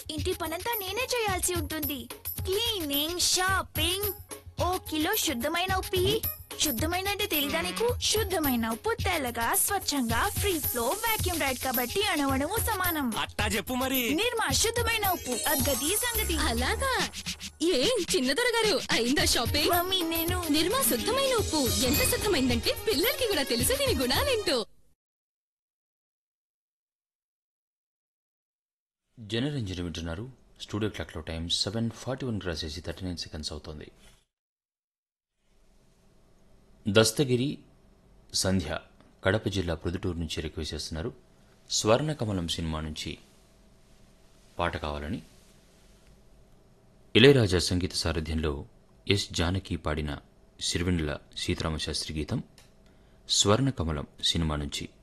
ఇంటి పనంతా నేనే చేయాల్సి ఉంటుంది క్లీనింగ్ షాపింగ్ ఓ కిలో శుద్ధమైన ఉప్పి శుద్ధమైన అంటే తెలీదా నీకు శుద్ధమైన ఉప్పు తెల్లగా స్వచ్ఛంగా ఫ్రీ ఫ్లో వాక్యూమ్ రైడ్ కాబట్టి అణవణము సమానం అట్టా చెప్పు మరి నిర్మా శుద్ధమైన ఉప్పు అద్గతి సంగతి అలాగా ఏం చిన్నదొర గారు అయిందా షాపింగ్ మమ్మీ నేను నిర్మా శుద్ధమైన ఉప్పు ఎంత శుద్ధమైందంటే పిల్లలకి కూడా తెలుసు దీని గుణాలేంటో జనరంజన వింటున్నారు స్టూడియో క్లాక్లో time seven forty one cross చేసి థర్టీ నైన్ సెకండ్స్ అవుతోంది దస్తగిరి సంధ్య కడప జిల్లా ప్రొద్దుటూరు నుంచి రిక్వెస్ట్ చేస్తున్నారు స్వర్ణ కమలం సినిమా నుంచి పాట కావాలని ఇళయరాజా సంగీత సారథ్యంలో ఎస్ జానకి పాడిన సిరివెన్నెల సీతారామశాస్త్రి గీతం స్వర్ణ కమలం సినిమా నుంచి